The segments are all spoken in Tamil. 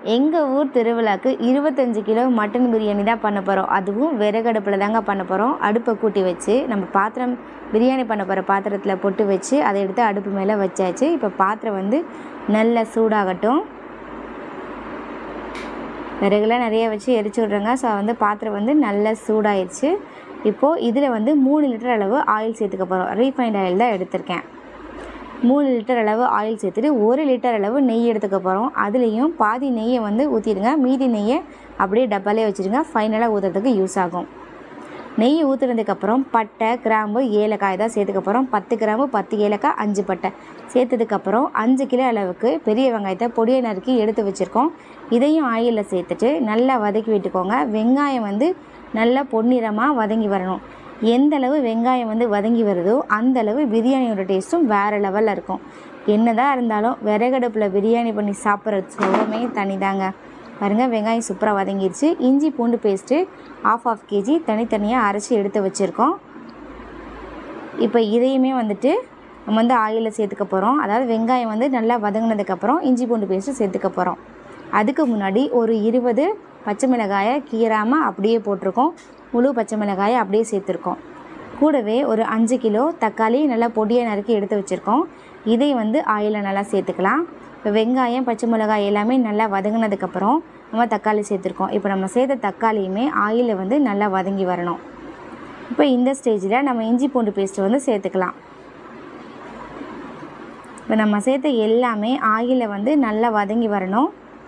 எங்கள் ஊர் திருவிழாக்கு இருபத்தஞ்சி கிலோ மட்டன் பிரியாணி தான் பண்ண போகிறோம் அதுவும் விறகடுப்பில் தாங்க பண்ண போகிறோம் அடுப்பை கூட்டி வச்சு நம்ம பாத்திரம் பிரியாணி பண்ண போகிற பாத்திரத்தில் பொட்டு வச்சு அதை எடுத்து அடுப்பு மேலே வச்சாச்சு இப்போ பாத்திரம் வந்து நல்லா சூடாகட்டும் விறகுலாம் நிறைய வச்சு எரிச்சு விட்றேங்க ஸோ வந்து பாத்திரம் வந்து நல்லா சூடாயிருச்சு இப்போது இதில் வந்து மூணு லிட்டர் அளவு ஆயில் சேர்த்துக்க போகிறோம் ரீஃபைண்ட் ஆயில் தான் எடுத்திருக்கேன் மூணு லிட்டர் அளவு ஆயில் சேர்த்துட்டு ஒரு லிட்டர் அளவு நெய் எடுத்துக்க போகிறோம் அதுலேயும் பாதி நெய்யை வந்து ஊற்றிடுங்க மீதி நெய்யை அப்படியே டப்பாலே வச்சுருங்க ஃபைனலாக ஊற்றுறதுக்கு யூஸ் ஆகும் நெய் ஊற்றுனதுக்கப்புறம் பட்டை கிராம்பு ஏலக்காய் தான் சேர்த்துக்க போகிறோம் பத்து கிராம்பு பத்து ஏலக்காய் அஞ்சு பட்டை சேர்த்ததுக்கப்புறம் அஞ்சு கிலோ அளவுக்கு பெரிய வெங்காயத்தை பொடியை நறுக்கி எடுத்து வச்சுருக்கோம் இதையும் ஆயிலில் சேர்த்துட்டு நல்லா வதக்கி விட்டுக்கோங்க வெங்காயம் வந்து நல்லா பொன்னிறமாக வதங்கி வரணும் எந்த அளவு வெங்காயம் வந்து வதங்கி வருதோ அந்த அளவு பிரியாணியோட டேஸ்ட்டும் வேறு லெவலில் இருக்கும் என்னதான் இருந்தாலும் விறகடுப்பில் பிரியாணி பண்ணி சாப்பிட்ற சுகமே தனிதாங்க பாருங்கள் வெங்காயம் சூப்பராக வதங்கிருச்சு இஞ்சி பூண்டு பேஸ்ட்டு ஆஃப் ஆஃப் கேஜி தனித்தனியாக அரைச்சி எடுத்து வச்சுருக்கோம் இப்போ இதையுமே வந்துட்டு நம்ம வந்து ஆயிலில் சேர்த்துக்க போகிறோம் அதாவது வெங்காயம் வந்து நல்லா வதங்கினதுக்கப்புறம் இஞ்சி பூண்டு பேஸ்ட்டு சேர்த்துக்க போகிறோம் அதுக்கு முன்னாடி ஒரு இருபது பச்சை மிளகாயை கீறாமல் அப்படியே போட்டிருக்கோம் முழு பச்சை மிளகாயை அப்படியே சேர்த்துருக்கோம் கூடவே ஒரு அஞ்சு கிலோ தக்காளி நல்லா பொடியை நறுக்கி எடுத்து வச்சுருக்கோம் இதை வந்து ஆயிலில் நல்லா சேர்த்துக்கலாம் இப்போ வெங்காயம் பச்சை மிளகாய் எல்லாமே நல்லா வதங்கினதுக்கப்புறம் நம்ம தக்காளி சேர்த்துருக்கோம் இப்போ நம்ம சேர்த்த தக்காளியுமே ஆயிலில் வந்து நல்லா வதங்கி வரணும் இப்போ இந்த ஸ்டேஜில் நம்ம இஞ்சி பூண்டு பேஸ்ட்டு வந்து சேர்த்துக்கலாம் இப்போ நம்ம சேர்த்த எல்லாமே ஆயிலில் வந்து நல்லா வதங்கி வரணும்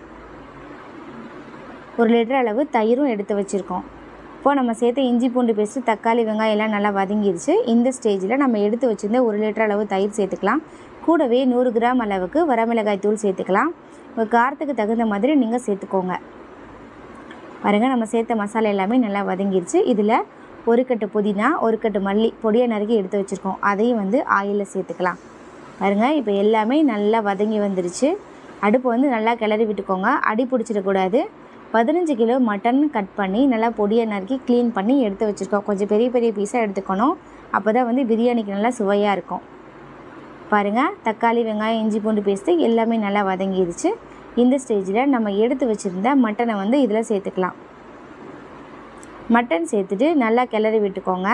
ஒரு லிட்டர் அளவு தயிரும் எடுத்து வச்சுருக்கோம் இப்போது நம்ம சேர்த்த இஞ்சி பூண்டு பேஸ்ட்டு தக்காளி வெங்காயம் எல்லாம் நல்லா வதங்கிருச்சு இந்த ஸ்டேஜில் நம்ம எடுத்து வச்சுருந்த ஒரு லிட்டர் அளவு தயிர் சேர்த்துக்கலாம் கூடவே நூறு கிராம் அளவுக்கு வரமிளகாய் தூள் சேர்த்துக்கலாம் உங்கள் காரத்துக்கு தகுந்த மாதிரி நீங்கள் சேர்த்துக்கோங்க பாருங்கள் நம்ம சேர்த்த மசாலா எல்லாமே நல்லா வதங்கிருச்சு இதில் ஒரு கட்டு புதினா ஒரு கட்டு மல்லி பொடியை நறுக்கி எடுத்து வச்சுருக்கோம் அதையும் வந்து ஆயிலில் சேர்த்துக்கலாம் பாருங்கள் இப்போ எல்லாமே நல்லா வதங்கி வந்துருச்சு அடுப்பு வந்து நல்லா கிளறி விட்டுக்கோங்க அடி பிடிச்சிடக்கூடாது பதினஞ்சு கிலோ மட்டன் கட் பண்ணி நல்லா பொடியை நறுக்கி க்ளீன் பண்ணி எடுத்து வச்சுருக்கோம் கொஞ்சம் பெரிய பெரிய பீஸாக எடுத்துக்கணும் அப்போ தான் வந்து பிரியாணிக்கு நல்லா சுவையாக இருக்கும் பாருங்கள் தக்காளி வெங்காயம் இஞ்சி பூண்டு பேஸ்ட்டு எல்லாமே நல்லா வதங்கிடுச்சு இந்த ஸ்டேஜில் நம்ம எடுத்து வச்சுருந்த மட்டனை வந்து இதில் சேர்த்துக்கலாம் மட்டன் சேர்த்துட்டு நல்லா கிளறி விட்டுக்கோங்க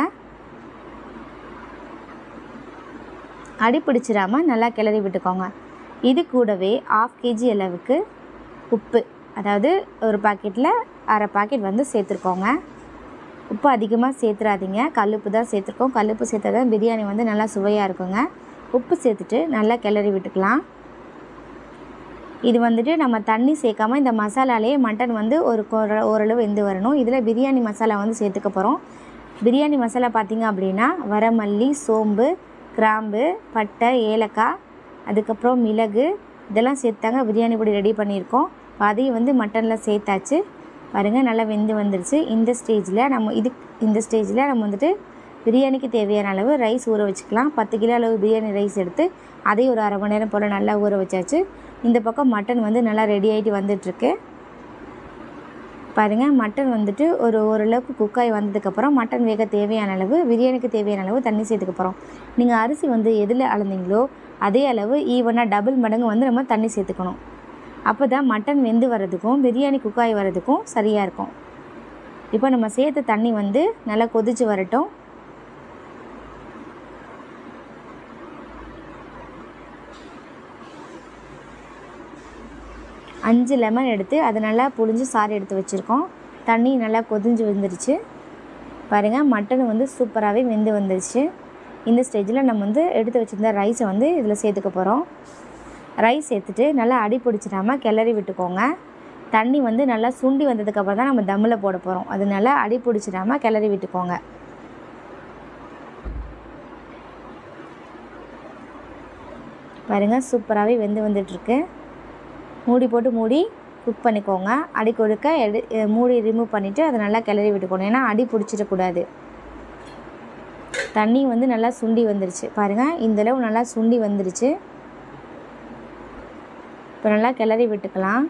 அடி பிடிச்சிடாமல் நல்லா கிளறி விட்டுக்கோங்க இது கூடவே ஆஃப் கேஜி அளவுக்கு உப்பு அதாவது ஒரு பாக்கெட்டில் அரை பாக்கெட் வந்து சேர்த்துருக்கோங்க உப்பு அதிகமாக சேர்த்துறாதீங்க கல்லுப்பு தான் சேர்த்துருக்கோம் கல்லுப்பு சேர்த்தா தான் பிரியாணி வந்து நல்லா சுவையாக இருக்குங்க உப்பு சேர்த்துட்டு நல்லா கிளறி விட்டுக்கலாம் இது வந்துட்டு நம்ம தண்ணி சேர்க்காம இந்த மசாலாலேயே மட்டன் வந்து ஒரு கொர- ஓரளவு வெந்து வரணும் இதில் பிரியாணி மசாலா வந்து சேர்த்துக்க போகிறோம் பிரியாணி மசாலா பார்த்திங்க அப்படின்னா வரமல்லி சோம்பு கிராம்பு பட்டை ஏலக்காய் அதுக்கப்புறம் மிளகு இதெல்லாம் சேர்த்தாங்க பிரியாணி பொடி ரெடி பண்ணியிருக்கோம் அதையும் வந்து மட்டனில் சேர்த்தாச்சு பாருங்கள் நல்லா வெந்து வந்துருச்சு இந்த ஸ்டேஜில் நம்ம இது இந்த ஸ்டேஜில் நம்ம வந்துட்டு பிரியாணிக்கு தேவையான அளவு ரைஸ் ஊற வச்சுக்கலாம் பத்து கிலோ அளவு பிரியாணி ரைஸ் எடுத்து அதையும் ஒரு அரை மணி நேரம் போல் நல்லா ஊற வச்சாச்சு இந்த பக்கம் மட்டன் வந்து நல்லா ரெடி ஆகிட்டு வந்துட்டுருக்கு பாருங்கள் மட்டன் வந்துட்டு ஒரு ஓரளவுக்கு குக்காய் வந்ததுக்கப்புறம் மட்டன் வேக தேவையான அளவு பிரியாணிக்கு தேவையான அளவு தண்ணி சேர்த்துக்க போகிறோம் நீங்கள் அரிசி வந்து எதில் அளந்தீங்களோ அதே அளவு ஈவனாக டபுள் மடங்கு வந்து நம்ம தண்ணி சேர்த்துக்கணும் அப்போ தான் மட்டன் வெந்து வர்றதுக்கும் பிரியாணி குக்காய் வர்றதுக்கும் சரியாக இருக்கும் இப்போ நம்ம சேர்த்த தண்ணி வந்து நல்லா கொதிச்சு வரட்டும் அஞ்சு லெமன் எடுத்து அதை நல்லா புழிஞ்சு சாறு எடுத்து வச்சுருக்கோம் தண்ணி நல்லா கொதிஞ்சு வந்துருச்சு பாருங்கள் மட்டன் வந்து சூப்பராகவே வெந்து வந்துருச்சு இந்த ஸ்டேஜில் நம்ம வந்து எடுத்து வச்சுருந்த ரைஸை வந்து இதில் சேர்த்துக்க போகிறோம் ரைஸ் சேர்த்துட்டு நல்லா அடி பிடிச்சிடாம கிளறி விட்டுக்கோங்க தண்ணி வந்து நல்லா சுண்டி வந்ததுக்கப்புறம் தான் நம்ம தம்மில் போட போகிறோம் அதனால அடி பிடிச்சிடாம கிளறி விட்டுக்கோங்க பாருங்கள் சூப்பராகவே வெந்து வந்துட்டுருக்கு மூடி போட்டு மூடி குக் பண்ணிக்கோங்க அடி கொடுக்க எடு அஹ் மூடி ரிமூவ் பண்ணிவிட்டு அதை நல்லா கிளறி விட்டுக்கணும் ஏன்னா அடி பிடிச்சிடக்கூடாது தண்ணி வந்து நல்லா சுண்டி வந்துருச்சு பாருங்கள் இந்தளவு நல்லா சுண்டி வந்துருச்சு இப்போ நல்லா கிளறி விட்டுக்கலாம்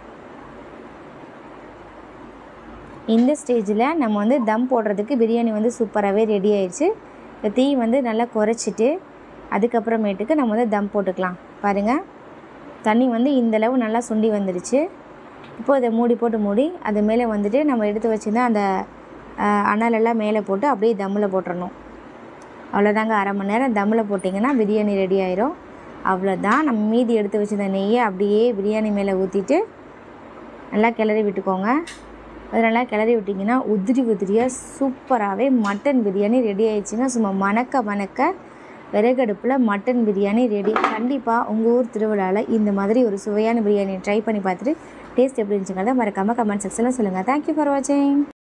இந்த ஸ்டேஜில் நம்ம வந்து தம் போடுறதுக்கு பிரியாணி வந்து சூப்பராகவே ரெடி ஆயிடுச்சு இந்த தீ வந்து நல்லா குறைச்சிட்டு அதுக்கப்புறமேட்டுக்கு நம்ம வந்து தம் போட்டுக்கலாம் பாருங்கள் தண்ணி வந்து இந்தளவு நல்லா சுண்டி வந்துருச்சு இப்போ இதை மூடி போட்டு மூடி அது மேலே வந்துட்டு நம்ம எடுத்து வச்சுருந்தா அந்த அஹ், அனலெல்லாம் மேலே போட்டு அப்படியே தம்மில் போட்டுறணும் அவ்வளோதாங்க அரை மணி நேரம் தம்மில் போட்டிங்கன்னா பிரியாணி ரெடி ஆயிரும் அவ்வளோதான் நம்ம மீதி எடுத்து வச்சிருந்த நெய்யை அப்படியே பிரியாணி மேலே ஊற்றிட்டு நல்லா கிளறி விட்டுக்கோங்க அது நல்லா கிளறி விட்டிங்கன்னா உதிரி உதிரியாக சூப்பராகவே மட்டன் பிரியாணி ரெடி ஆயிடுச்சுங்க சும்மா மணக்க மணக்க விறகடுப்பில் மட்டன் பிரியாணி ரெடி கண்டிப்பாக உங்கள் ஊர் திருவிழாவில் இந்த மாதிரி ஒரு சுவையான பிரியாணி ட்ரை பண்ணி பார்த்துட்டு டேஸ்ட் எப்படி இருந்துச்சுங்கிறத மறக்காமல் கமெண்ட் செக்ஷனில் சொல்லுங்கள் தேங்க்யூ ஃபார் வாட்சிங்